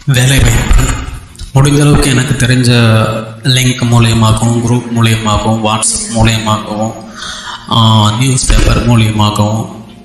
வேலைவாய்ப்பு முடிஞ்ச அளவுக்கு எனக்கு தெரிஞ்ச லிங்க் மூலியமாகவும் குரூப் மூலியமாகவும் வாட்ஸ்அப் மூலியமாகவும் நியூஸ் பேப்பர் மூலியமாகவும்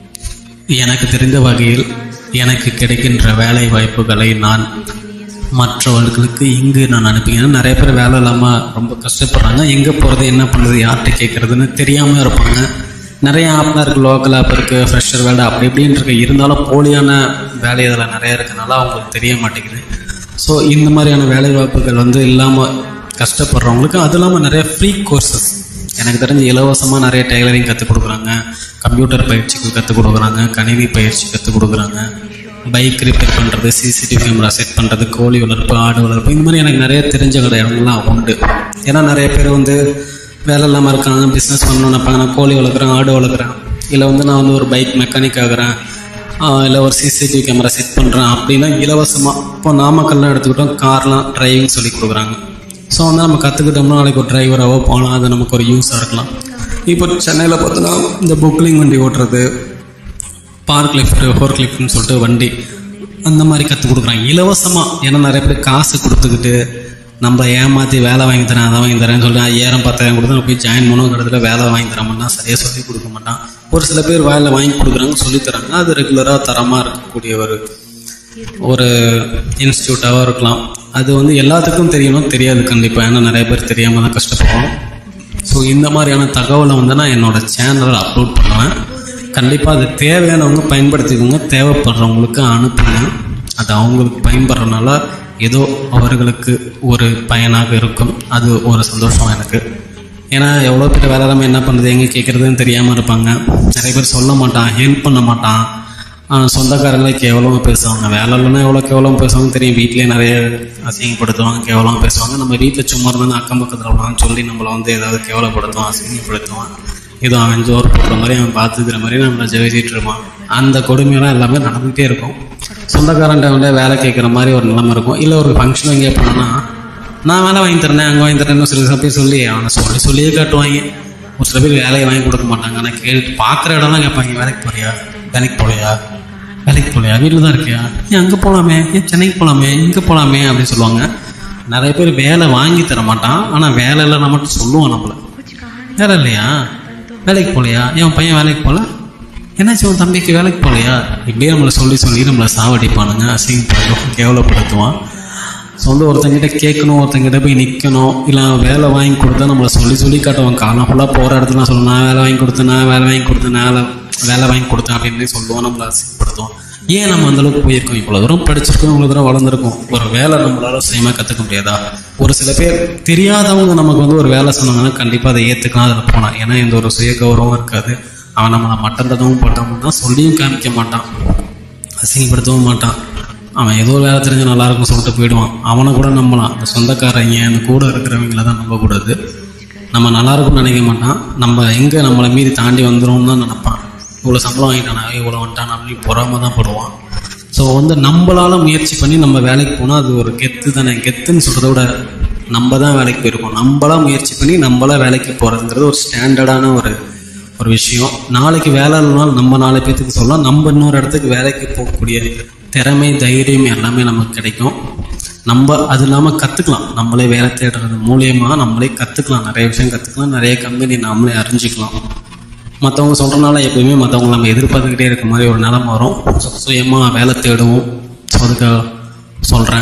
எனக்கு தெரிந்த வகையில் எனக்கு கிடைக்கின்ற வேலை வாய்ப்புகளை நான் மற்றவர்களுக்கு இங்கு நான் அனுப்பிக்கிறேன் நிறைய பேர் வேலை இல்லாமல் ரொம்ப கஷ்டப்படுறாங்க எங்கே போகிறது என்ன பண்ணுறது யார்கிட்ட கேட்குறதுன்னு தெரியாமல் இருப்பாங்க நிறைய ஆப்லாம் இருக்குது லோக்கல் ஆப் இருக்குது ஃப்ரெஷர் வேலை அப்படி இப்படின்னு இருக்கு இருந்தாலும் போலியான வேலை இதில் நிறைய இருக்கனால அவங்களுக்கு தெரிய மாட்டேங்குது ஸோ இந்த மாதிரியான வேலை வாய்ப்புகள் வந்து இல்லாமல் கஷ்டப்படுறவங்களுக்கு அது இல்லாமல் நிறைய ஃப்ரீ கோர்சஸ் எனக்கு தெரிஞ்சு இலவசமாக நிறைய டெய்லரிங் கற்றுக் கொடுக்குறாங்க கம்ப்யூட்டர் பயிற்சிக்கு கற்றுக் கொடுக்குறாங்க கணினி பயிற்சி கற்றுக் கொடுக்குறாங்க பைக் ரிப்பேர் பண்ணுறது சிசிடிவி கேமரா செட் பண்ணுறது கோழி வளர்ப்பு ஆடு வளர்ப்பு இந்த மாதிரி எனக்கு நிறைய தெரிஞ்ச இடங்கள்லாம் உண்டு ஏன்னா நிறைய பேர் வந்து வேலை இல்லாமல் இருக்காங்க பிஸ்னஸ் பண்ணணும்னு நினைப்பாங்க நான் கோழி வளர்க்குறேன் ஆடு வளர்க்குறேன் இல்லை வந்து நான் வந்து ஒரு பைக் மெக்கானிக் ஆகுறேன் இல்லை ஒரு சிசிடிவி கேமரா செட் பண்ணுறேன் அப்படின்னா இலவசமாக இப்போ நாமக்கல்லாம் எடுத்துக்கிட்டோம் கார்லாம் டிரைவிங் சொல்லி கொடுக்குறாங்க ஸோ வந்து நம்ம கற்றுக்கிட்டோம்னா நாளைக்கு ஒரு டிரைவராகவோ போகலாம் அது நமக்கு ஒரு யூஸாக இருக்கலாம் இப்போ சென்னையில் பார்த்தோன்னா இந்த புக்லிங் வண்டி ஓட்டுறது பார்க் லிஃப்ட் ஃபோர் லிஃப்ட்னு சொல்லிட்டு வண்டி அந்த மாதிரி கற்றுக் கொடுக்குறாங்க இலவசமாக ஏன்னா நிறைய பேர் காசு கொடுத்துக்கிட்டு நம்ம ஏமாற்றி வேலை வாங்கி தரேன் அதை வாங்கி தரேன்னு சொல்லிட்டு ஐயாயிரம் பத்தாயிரம் கொடுத்து நம்ம போய் ஜாயின் பண்ணுவோம் இடத்துல வேலை வாங்கி தர மாட்டான் சரியாக சொல்லி கொடுக்க மாட்டான் ஒரு சில பேர் வேலை வாங்கி கொடுக்குறாங்க சொல்லித் தராங்க அது ரெகுலராக தரமாக இருக்கக்கூடிய ஒரு ஒரு இன்ஸ்டியூட்டாகவும் இருக்கலாம் அது வந்து எல்லாத்துக்கும் தெரியணும் தெரியாது கண்டிப்பாக ஏன்னா நிறைய பேர் தெரியாமல் தான் கஷ்டப்படுவோம் ஸோ இந்த மாதிரியான தகவலை வந்து நான் என்னோட சேனலில் அப்லோட் பண்ணுவேன் கண்டிப்பாக அது தேவையானவங்க பயன்படுத்திக்கோங்க தேவைப்படுறவங்களுக்கு அனுப்புங்க அது அவங்களுக்கு பயன்படுறதுனால ஏதோ அவர்களுக்கு ஒரு பயனாக இருக்கும் அது ஒரு சந்தோஷம் எனக்கு ஏன்னா எவ்வளோ பேர் வேலை இல்லாமல் என்ன பண்ணுறது எங்கே கேட்குறதுன்னு தெரியாமல் இருப்பாங்க நிறைய பேர் சொல்ல மாட்டான் ஹெல்ப் பண்ண மாட்டான் ஆஹ் சொந்தக்காரங்களே கேவலமாக பேசுவாங்க வேலை இல்லைன்னா எவ்வளோ கேவலமாக பேசுவாங்க தெரியும் வீட்டிலே நிறைய அசிங்கப்படுத்துவாங்க கேவலமாக பேசுவாங்க நம்ம வீட்டில் சும்மா இருந்தாலும் அக்கம் பக்கத்தில் உள்ளவங்க சொல்லி நம்மளை வந்து ஏதாவது கேவலப்படுத்துவான் அசிங்கப்படுத்துவான் ஏதோ அவன் ஜோர் போடுற மாதிரி அவன் பார்த்துக்கிற மாதிரி நம்மளை ஜெயிச்சிட்டு இருப்பான் அந்த கொடுமையெல்லாம் எல்லாமே நடந்துகிட்டே இருக்கும் சொந்தக்காரன்ட்ட வந்து வேலை கேட்குற மாதிரி ஒரு நிலைமை இருக்கும் இல்லை ஒரு ஃபங்க்ஷன் எங்கேயே போனோன்னா நான் வேலை வாங்கி தரேன் அங்கே வாங்கி தரேன்னு சில பேர் சொல்லி அவனை சொல்லி சொல்லியே காட்டுவாங்க ஒரு சில பேர் வேலையை வாங்கி கொடுக்க மாட்டாங்க ஆனால் கேட்டு பார்க்குற இடம்லாம் கேட்பாங்க வேலைக்கு போறியா வேலைக்கு போகலையா வேலைக்கு போகலையா வீட்டில் தான் இருக்கியா ஏன் அங்கே போகலாமே ஏன் சென்னைக்கு போகலாமே இங்கே போகலாமே அப்படின்னு சொல்லுவாங்க நிறைய பேர் வேலை வாங்கி தர மாட்டான் ஆனால் வேலை இல்லைன்னா மட்டும் சொல்லுவான் நம்மளை வேலை இல்லையா வேலைக்கு போகலையா ஏன் உன் பையன் வேலைக்கு போகல என்னாச்சு உன் தம்பிக்கு வேலைக்கு போகலையா இப்படியே நம்மளை சொல்லி சொல்லி நம்மளை சாவடிப்பானுங்க அசிங்கப்படுத்தும் கேவலப்படுத்துவான் ஸோ வந்து ஒருத்தங்கிட்ட கேட்கணும் ஒருத்தங்கிட்ட போய் நிற்கணும் இல்லை வேலை வாங்கி கொடுத்தா நம்மளை சொல்லி சொல்லி காட்டுவான் காலம் ஃபுல்லாக போகிற இடத்துல நான் சொல்லுவேன் நான் வேலை வாங்கி கொடுத்தேன் நான் வேலை வாங்கி கொடுத்தேன் நான் வேலை வேலை வாங்கி கொடுத்தேன் அப்படின்னு சொல்லுவோம் நம்மளை அசிங்கப்படுத்துவோம் ஏன் நம்ம அந்த அளவுக்கு போயிருக்கோம் இவ்வளோ தூரம் படிச்சிருக்கோம் இவ்வளோ தூரம் வளர்ந்துருக்கோம் ஒரு வேலை நம்மளால சுயமாக கற்றுக்க முடியாதா ஒரு சில பேர் தெரியாதவங்க நமக்கு வந்து ஒரு வேலை சொன்னாங்கன்னா கண்டிப்பாக அதை ஏற்றுக்கலாம் அதில் போகலாம் ஏன்னா எந்த ஒரு சுய கௌரவம் இருக்காது அவன் நம்மளை மட்டந்ததும் பட்டமும் தான் சொல்லியும் காமிக்க மாட்டான் அசிங்கப்படுத்தவும் மாட்டான் அவன் ஏதோ வேலை தெரிஞ்சு நல்லா இருக்கும்னு சொல்லிட்டு போயிடுவான் அவனை கூட நம்பலாம் அந்த சொந்தக்காரங்க அந்த கூட இருக்கிறவங்கள தான் நம்பக்கூடாது நம்ம நல்லா இருக்கும்னு நினைக்க மாட்டான் நம்ம எங்கே நம்மளை மீறி தாண்டி வந்துடும் தான் நினைப்பான் இவ்வளோ சம்பளம் வாங்கிட்டானா இவ்வளோ வந்துட்டான் அப்படின்னு பொறாம தான் படுவான் ஸோ வந்து நம்மளால முயற்சி பண்ணி நம்ம வேலைக்கு போனால் அது ஒரு கெத்து தானே கெத்துன்னு சொல்கிறத விட நம்ம தான் வேலைக்கு போயிருக்கோம் நம்மளா முயற்சி பண்ணி நம்மளா வேலைக்கு போகிறதுங்கிறது ஒரு ஸ்டாண்டர்டான ஒரு ஒரு விஷயம் நாளைக்கு வேலை இல்லைனாலும் நம்ம நாலு பேர்த்துக்கு சொல்லலாம் நம்ம இன்னொரு இடத்துக்கு வேலைக்கு போகக்கூடிய திறமை தைரியம் எல்லாமே நமக்கு கிடைக்கும் நம்ம அது இல்லாமல் கற்றுக்கலாம் நம்மளே வேலை தேடுறது மூலியமாக நம்மளே கற்றுக்கலாம் நிறைய விஷயம் கற்றுக்கலாம் நிறைய கம்பெனி நம்மளே அறிஞ்சிக்கலாம் மற்றவங்க சொல்கிறனால எப்பயுமே மற்றவங்க நம்ம எதிர்பார்த்துக்கிட்டே இருக்க மாதிரி ஒரு நிலைமை வரும் சுயமாக வேலை தேடுவோம் ஸோ அதுக்காக சொல்கிறேன்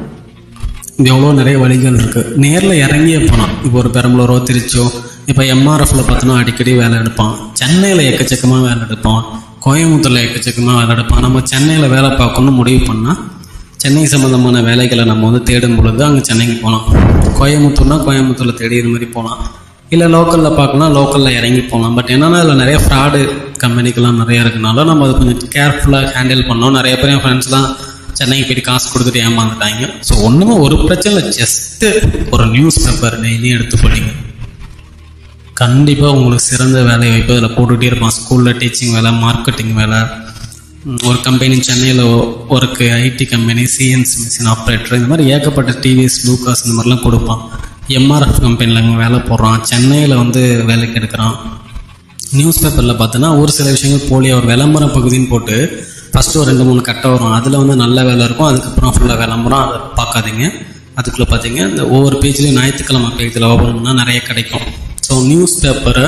இது எவ்வளோ நிறைய வழிகள் இருக்குது நேரில் இறங்கியே போனான் இப்போ ஒரு பெரம்பலூரோ திருச்சியோ இப்போ எம்ஆர்எஃப்ல பார்த்தோன்னா அடிக்கடி வேலை எடுப்பான் சென்னையில் எக்கச்சக்கமாக வேலை எடுப்பான் கோயம்புத்தூரில் எக்கச்சக்கமாக வேலை எடுப்பான் நம்ம சென்னையில் வேலை பார்க்கணும்னு முடிவு பண்ணால் சென்னை சம்மந்தமான வேலைகளை நம்ம வந்து தேடும் பொழுது அங்கே சென்னைக்கு போகலாம் கோயம்புத்தூர்னா கோயம்புத்தூரில் தேடி இது மாதிரி போகலாம் இல்லை லோக்கலில் பார்க்கலாம் லோக்கலில் இறங்கி போகலாம் பட் என்னன்னா அதில் நிறைய ஃப்ராடு கம்பெனிக்கெல்லாம் நிறைய இருக்கனால நம்ம அதை கொஞ்சம் கேர்ஃபுல்லாக ஹேண்டில் பண்ணோம் நிறைய பேர் என் ஃப்ரெண்ட்ஸ்லாம் சென்னைக்கு போயிட்டு காசு கொடுத்துட்டு ஏமாந்துட்டாங்க ஸோ ஒன்றுமே ஒரு பிரச்சனை இல்லை ஜஸ்ட்டு ஒரு நியூஸ் பேப்பர் டெய்லியும் எடுத்து படிங்க கண்டிப்பாக உங்களுக்கு சிறந்த வேலை வாய்ப்பு அதில் போட்டுகிட்டே இருப்பான் ஸ்கூலில் டீச்சிங் வேலை மார்க்கெட்டிங் வேலை ம், ஒரு கம்பெனி சென்னையில் work IT company CNC machine operator இந்த மாதிரி ஏகப்பட்ட டிவிஎஸ் லூகாஸ் இந்த மாதிரிலாம் கொடுப்பான் எம்ஆர்எஃப் கம்பெனியில் அங்கே வேலை போடுறான் சென்னையில் வந்து வேலைக்கு எடுக்கிறான் நியூஸ் பேப்பரில் பார்த்தோன்னா ஒரு சில விஷயங்கள் போலியாக ஒரு விளம்பர பகுதின்னு போட்டு ஃபஸ்ட்டு ஒரு ரெண்டு மூணு கட்டை வரும் அதில் வந்து நல்ல வேலை இருக்கும் அதுக்கப்புறம் ஃபுல்லாக விளம்பரம் அதை பார்க்காதீங்க அதுக்குள்ளே பார்த்தீங்க இந்த ஒவ்வொரு பேஜ்லேயும் ஞாயிற்றுக்கிழமை பேஜில் ஓப்பன் பண்ணால் நிறைய கிடைக்கும் ஸோ நியூஸ் பேப்பரை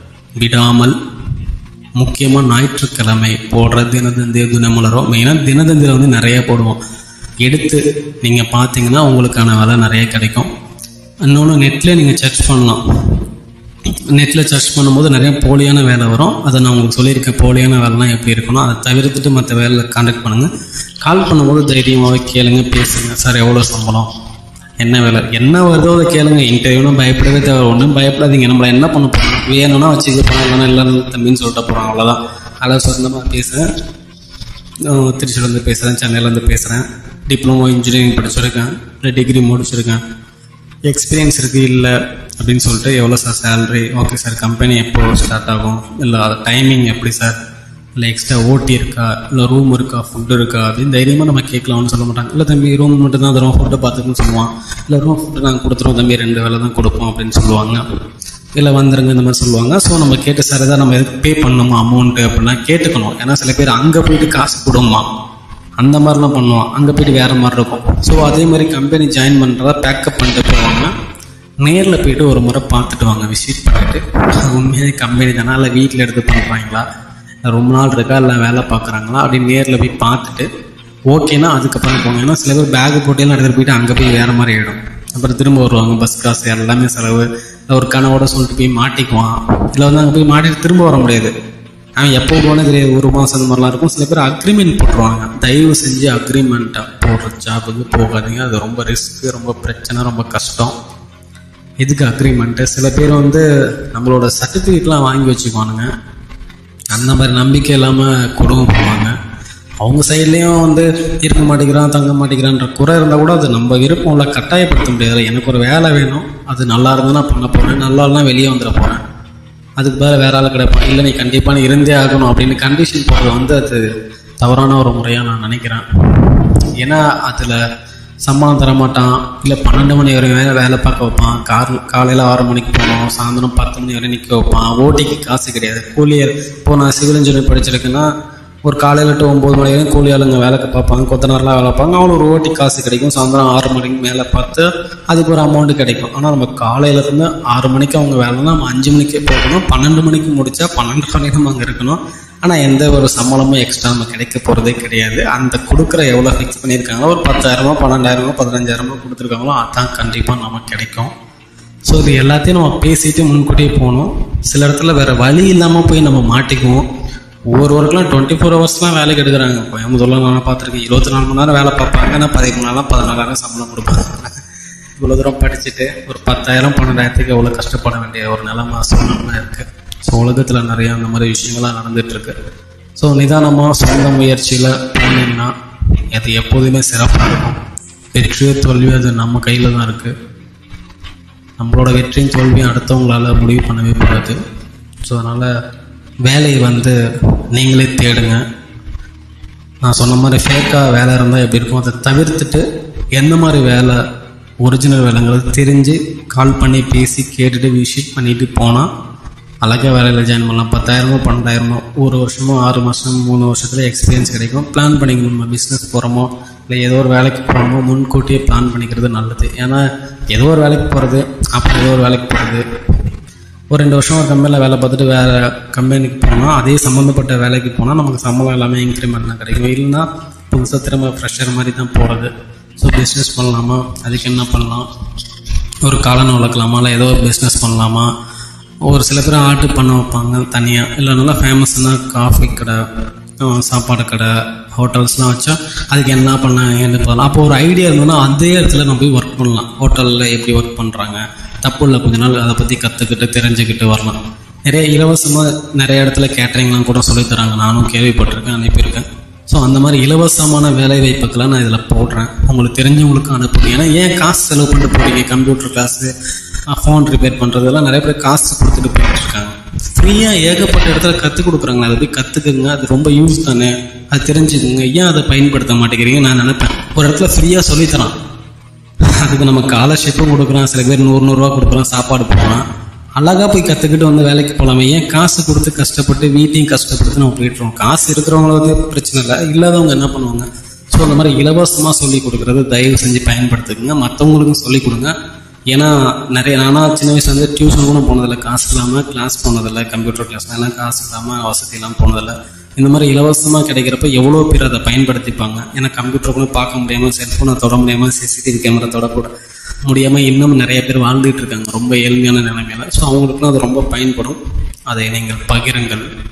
விடாமல் முக்கியமாக ஞாயிற்றுக்கிழமை போடுற தினதந்திய தினமலரும் மெயினாக தினதந்தியில் வந்து நிறைய போடுவோம் எடுத்து நீங்கள் பார்த்தீங்கன்னா உங்களுக்கான வேலை நிறைய கிடைக்கும் இன்னொன்று நெட்டில் நீங்கள் சர்ச் பண்ணலாம் நெட்டில் சர்ச் பண்ணும்போது நிறைய போலியான வேலை வரும் அதை நான் உங்களுக்கு சொல்லியிருக்கேன் போலியான வேலைலாம் எப்படி இருக்கணும் அதை தவிர்த்துட்டு மற்ற வேலையில் காண்டாக்ட் பண்ணுங்கள் கால் பண்ணும்போது தைரியமாகவே கேளுங்க பேசுங்க சார் எவ்வளோ சம்பளம் என்ன வேலை என்ன வருதோ அதை கேளுங்க இன்டர்வியூனும் பயப்படவே தேவை ஒன்றும் பயப்படாதீங்க நம்மளை என்ன பண்ண போகிறோம் வேணும்னா வச்சுக்க போகிறோம் இல்லைன்னா இல்லை தம்பின்னு சொல்லிட்டு போகிறோம் அவ்வளோதான் அதில் சொந்தமாக பேசுகிறேன் திருச்சியிலேருந்து பேசுகிறேன் சென்னையிலேருந்து பேசுகிறேன் டிப்ளமோ இன்ஜினியரிங் படிச்சிருக்கேன் இல்லை டிகிரி முடிச்சிருக்கேன் எக்ஸ்பீரியன்ஸ் இருக்குது இல்லை அப்படின்னு சொல்லிட்டு எவ்வளோ sir salary okay sir company எப்போ ஸ்டார்ட் ஆகும் இல்லை அது டைமிங் எப்படி சார் இல்லை எக்ஸ்ட்ரா ஓட்டி இருக்கா இல்லை ரூம் இருக்கா ஃபுட்டு இருக்கா அப்படின்னு தைரியமாக நம்ம கேட்கலாம்னு சொல்ல மாட்டாங்க இல்லை தம்பி ரூம் மட்டும் தான் தருவோம் ஃபுட்டை பார்த்துக்குன்னு சொல்லுவான் இல்லை ரூம் ஃபுட்டு நாங்கள் கொடுத்துருவோம் தம்பி ரெண்டு வேலை தான் கொடுப்போம் அப்படின்னு சொல்லுவாங்க இல்லை வந்துருங்க இந்த மாதிரி சொல்லுவாங்க ஸோ நம்ம கேட்டு சார் தான் நம்ம எதுக்கு பே பண்ணணுமா அமௌண்ட்டு அப்படின்னா கேட்டுக்கணும் ஏன்னா சில பேர் அங்கே போயிட்டு காசு கொடுமா அந்த மாதிரிலாம் பண்ணுவோம் அங்கே போயிட்டு வேறு மாதிரி இருக்கும் ஸோ அதே மாதிரி கம்பெனி ஜாயின் பண்ணுறதா பேக்கப் பண்ணிட்டு போவாங்க நேரில் போயிட்டு ஒரு முறை பார்த்துட்டு வாங்க விசிட் பண்ணிவிட்டு உண்மையாக கம்பெனி தானே இல்லை வீட்டில் எடுத்து பண்ணுறாங்களா ரொம்ப நாள் இருக்கா இல்லை வேலை பார்க்குறாங்களா அப்படின்னு நேரில் போய் பார்த்துட்டு ஓகேனா அதுக்கப்புறம் போங்க ஏன்னா சில பேர் பேகு போட்டியெல்லாம் எடுத்துகிட்டு போயிட்டு அங்கே போய் வேறு மாதிரி ஆகிடும் அப்புறம் திரும்ப வருவாங்க பஸ் காசு எல்லாமே செலவு இல்லை ஒரு கனவோட சொல்லிட்டு போய் மாட்டிக்குவான் இல்லை வந்து அங்கே போய் மாட்டிட்டு திரும்ப வர முடியாது அவன் எப்போ போனே தெரியாது ஒரு மாதம் அந்த மாதிரிலாம் இருக்கும் சில பேர் அக்ரிமெண்ட் போட்டுருவாங்க தயவு செஞ்சு அக்ரிமெண்ட்டை போடுற ஜாபுக்கு போகாதீங்க அது ரொம்ப ரிஸ்க்கு ரொம்ப பிரச்சனை ரொம்ப கஷ்டம் இதுக்கு அக்ரிமெண்ட்டு சில பேர் வந்து நம்மளோட சர்டிஃபிகேட்லாம் வாங்கி வச்சுக்குவானுங்க அந்த மாதிரி நம்பிக்கை இல்லாமல் கொடுமை போவாங்க அவங்க சைட்லேயும் வந்து இருக்க மாட்டேங்கிறான் தங்க மாட்டேங்கிறான்ற குறை இருந்தால் கூட அது நம்ம விருப்பம்ல கட்டாயப்படுத்த முடியாது எனக்கு ஒரு வேலை வேணும் அது நல்லா இருந்தால் நான் பண்ண போகிறேன் நல்லா இல்லைனா வெளியே வந்துட போகிறேன் அதுக்கு பதிலாக வேற ஆள் கிடைப்பான் இல்லை நீ கண்டிப்பாக நீ இருந்தே ஆகணும் அப்படின்னு கண்டிஷன் போடுறது வந்து அது தவறான ஒரு முறையாக நான் நினைக்கிறேன் ஏன்னா அதில் சம்பளம் தர மாட்டான் இல்லை பன்னெண்டு மணி வரையும் வேலை வேலை பார்க்க வைப்பான் கார் காலையில் ஆறு மணிக்கு போகணும் சாயந்தரம் பத்து மணி வரை நிற்க வைப்பான் ஓட்டிக்கு காசு கிடையாது கூலியர் இப்போ நான் சிவில் இன்ஜினியர் படிச்சிருக்கேன்னா ஒரு காலையில் டு ஒம்பது மணி வரையும் கூலி ஆளுங்க வேலைக்கு பார்ப்பாங்க கொத்தனார்லாம் வேலை பார்ப்பாங்க அவனுக்கு ஒரு ஓட்டி காசு கிடைக்கும் சாயந்தரம் ஆறு மணிக்கு மேலே பார்த்து அதுக்கு ஒரு அமௌண்ட் கிடைக்கும் ஆனால் நம்ம காலையிலேருந்து ஆறு மணிக்கு அவங்க வேலைன்னா நம்ம அஞ்சு மணிக்கே போகணும் பன்னெண்டு மணிக்கு முடிச்சா பன்னெண்டு மணிக்கு நம்ம அங்கே இருக்கணும் ஆனால் எந்த ஒரு சம்பளமும் எக்ஸ்ட்ரா நம்ம கிடைக்க போகிறதே கிடையாது அந்த கொடுக்குற எவ்வளோ ஃபிக்ஸ் பண்ணியிருக்காங்களோ ஒரு பத்தாயிரமோ பன்னெண்டாயிரமோ பதினஞ்சாயிரமோ கொடுத்துருக்காங்களோ அதான் கண்டிப்பாக நமக்கு கிடைக்கும் ஸோ இது எல்லாத்தையும் நம்ம பேசிட்டு முன்கூட்டியே போகணும் சில இடத்துல வேறு வழி இல்லாமல் போய் நம்ம மாட்டிக்குவோம் ஒவ்வொரு ஒர்க்கெலாம் டுவெண்ட்டி ஃபோர் ஹவர்ஸ்லாம் வேலைக்கு எடுக்கிறாங்க கோயம்புத்தூர்லாம் நான் பார்த்துருக்கேன் இருபத்தி நாலு மணி நேரம் வேலை பார்ப்பாங்க ஆனால் பதிமூணு நாளாக பதினாலாயிரம் சம்பளம் கொடுப்பாங்க இவ்வளோ தூரம் படிச்சுட்டு ஒரு பத்தாயிரம் பன்னெண்டாயிரத்துக்கு எவ்வளோ கஷ்டப்பட வேண்டிய ஒரு நிலைமை சூழ்நிலை இருக்குது ஸோ உலகத்தில் நிறைய அந்த மாதிரி விஷயங்கள்லாம் நடந்துகிட்ருக்கு ஸோ நிதானமாக சொந்த முயற்சியில் போனீங்கன்னா அது எப்போதுமே சிறப்பாக இருக்கும் வெற்றியோ தோல்வியோ அது நம்ம கையில் தான் இருக்குது நம்மளோட வெற்றியும் தோல்வியும் அடுத்தவங்களால முடிவு பண்ணவே முடியாது ஸோ அதனால் வேலையை வந்து நீங்களே தேடுங்க நான் சொன்ன மாதிரி ஃபேக்காக வேலை இருந்தால் எப்படி இருக்கும் அதை தவிர்த்துட்டு எந்த மாதிரி வேலை ஒரிஜினல் வேலைங்கிறது தெரிஞ்சு கால் பண்ணி பேசி கேட்டுட்டு விசிட் பண்ணிட்டு போனால் அழகாக வேலையில் ஜாயின் பண்ணலாம் பத்தாயிரமோ பன்னெண்டாயிரமோ ஒரு வருஷமோ ஆறு மாதம் மூணு வருஷத்தில் எக்ஸ்பீரியன்ஸ் கிடைக்கும் பிளான் பண்ணிக்கணும் நம்ம பிஸ்னஸ் போகிறோமோ இல்லை ஏதோ ஒரு வேலைக்கு போகிறோமோ முன்கூட்டியே பிளான் பண்ணிக்கிறது நல்லது ஏன்னா ஏதோ ஒரு வேலைக்கு போகிறது அப்புறம் ஏதோ ஒரு வேலைக்கு போகிறது ஒரு ரெண்டு வருஷம் ஒரு கம்பெனியில் வேலை பார்த்துட்டு வேறு கம்பெனிக்கு போனால் அதே சம்மந்தப்பட்ட வேலைக்கு போனால் நமக்கு சம்பளம் எல்லாமே இன்க்ரிமெண்ட் தான் கிடைக்கும் இல்லைன்னா புதுசாக திரும்ப ஃப்ரெஷர் மாதிரி தான் போகிறது ஸோ பிஸ்னஸ் பண்ணலாமா அதுக்கு என்ன பண்ணலாம் ஒரு காளான் வளர்க்கலாமா இல்லை ஏதோ ஒரு பிஸ்னஸ் பண்ணலாமா ஒரு சில பேர் ஆட்டு பண்ண வைப்பாங்க தனியாக இல்லை நல்லா ஃபேமஸ்னா காஃபி கடை அஹ் சாப்பாடு கடை ஹோட்டல்ஸ்லாம் வச்சா அதுக்கு என்ன பண்ண என்ன பண்ணலாம் அப்போ ஒரு ஐடியா இருந்ததுன்னா அதே இடத்துல நம்ம போய் ஒர்க் பண்ணலாம் ஹோட்டலில் எப்படி ஒர்க் பண்ணுறாங்க தப்பு இல்லை கொஞ்ச நாள் அதை பற்றி கற்றுக்கிட்டு தெரிஞ்சுக்கிட்டு வரலாம் நிறைய இலவசமாக நிறைய இடத்துல கேட்டரிங்லாம் கூட சொல்லித் தராங்க நானும் கேள்விப்பட்டிருக்கேன் அனுப்பியிருக்கேன் ஸோ அந்த மாதிரி இலவசமான வேலை வாய்ப்புக்கெல்லாம் நான் இதில் போடுறேன் உங்களுக்கு தெரிஞ்சவங்களுக்கு அனுப்புங்க ஏன்னா ஏன் காசு செலவு பண்ணிட்டு போறீங்க கம்ப்யூட்டர் கிளாஸு ஃபோன் ரிப்பேர் பண்ணுறதெல்லாம் நிறைய பேர் காசு கொடுத்துட்டு போயிட்டு இருக்காங்க ஃப்ரீயாக ஏகப்பட்ட இடத்துல கற்றுக் கொடுக்குறாங்களே அதை போய் கற்றுக்குங்க அது ரொம்ப யூஸ் தானே அது தெரிஞ்சுக்குங்க ஏன் அதை பயன்படுத்த மாட்டேங்கிறீங்க நான் நினைப்பேன் ஒரு இடத்துல ஃப்ரீயாக சொல்லித்தரான் அதுக்கு நம்ம ஸ்காலர்ஷிப்பும் கொடுக்குறான் சில பேர் நூறு நூறுரூவா கொடுக்குறான் சாப்பாடு போடுறான் அழகாக போய் கற்றுக்கிட்டு வந்து வேலைக்கு போகலாமே ஏன் காசு கொடுத்து கஷ்டப்பட்டு வீட்டையும் கஷ்டப்படுத்து நம்ம போயிட்டுருவோம் காசு இருக்கிறவங்கள வந்து பிரச்சனை இல்லை இல்லாதவங்க என்ன பண்ணுவாங்க ஸோ அந்த மாதிரி இலவசமாக சொல்லி கொடுக்குறது தயவு செஞ்சு பயன்படுத்துக்குங்க மற்றவங்களுக்கும் சொல்லி கொடுங்க ஏன்னா நிறைய நானாக சின்ன வயசுல வந்து டியூஷன் கூட போனதில்லை காசு இல்லாமல் கிளாஸ் போனதில்லை கம்ப்யூட்டர் கிளாஸ் எல்லாம் காசு இல்லாமல் வசதி இல்லாமல் போனதில்லை இந்த மாதிரி இலவசமாக கிடைக்கிறப்ப எவ்வளோ பேர் அதை பயன்படுத்திப்பாங்க ஏன்னா கம்ப்யூட்டர் கூட பார்க்க முடியாமல் செல்ஃபோனை தொட முடியாமல் சிசிடிவி கேமரா தொடக்கூட முடியாமல் இன்னும் நிறைய பேர் வாழ்ந்துட்டு இருக்காங்க ரொம்ப ஏழ்மையான நிலைமையில ஸோ அவங்களுக்குலாம் அது ரொம்ப பயன்படும் அதை நீங்கள் பகிருங்கள்